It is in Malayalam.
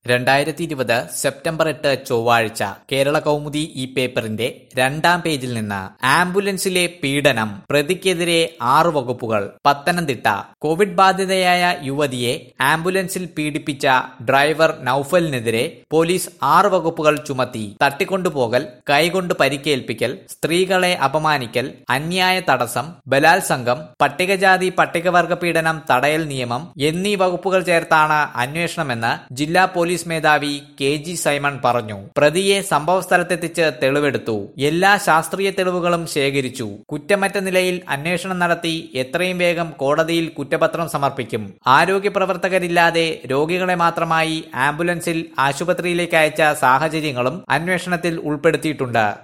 രണ്ടായിരത്തി ഇരുപത് സെപ്റ്റംബർ എട്ട് ചൊവ്വാഴ്ച കേരള കൗമുദി ഈ പേപ്പറിന്റെ രണ്ടാം പേജിൽ നിന്ന് ആംബുലൻസിലെ പീഡനം പ്രതിക്കെതിരെ ആറ് വകുപ്പുകൾ പത്തനംതിട്ട കോവിഡ് ബാധിതയായ യുവതിയെ ആംബുലൻസിൽ പീഡിപ്പിച്ച ഡ്രൈവർ നൌഫലിനെതിരെ പോലീസ് ആറ് വകുപ്പുകൾ ചുമത്തി തട്ടിക്കൊണ്ടുപോകൽ കൈകൊണ്ട് പരിക്കേൽപ്പിക്കൽ സ്ത്രീകളെ അപമാനിക്കൽ അന്യായ തടസ്സം ബലാത്സംഗം പട്ടികജാതി പട്ടികവർഗ പീഡനം തടയൽ നിയമം എന്നീ വകുപ്പുകൾ ചേർത്താണ് അന്വേഷണമെന്ന് ജില്ലാ പോലീസ് മേധാവി കെ ജി സൈമൺ പറഞ്ഞു പ്രതിയെ സംഭവസ്ഥലത്തെത്തിച്ച് തെളിവെടുത്തു എല്ലാ ശാസ്ത്രീയ തെളിവുകളും ശേഖരിച്ചു കുറ്റമറ്റ നിലയിൽ അന്വേഷണം നടത്തി എത്രയും വേഗം കോടതിയിൽ കുറ്റപത്രം സമർപ്പിക്കും ആരോഗ്യ പ്രവർത്തകരില്ലാതെ രോഗികളെ മാത്രമായി ആംബുലൻസിൽ ആശുപത്രിയിലേക്ക് അയച്ച സാഹചര്യങ്ങളും അന്വേഷണത്തിൽ ഉൾപ്പെടുത്തിയിട്ടുണ്ട്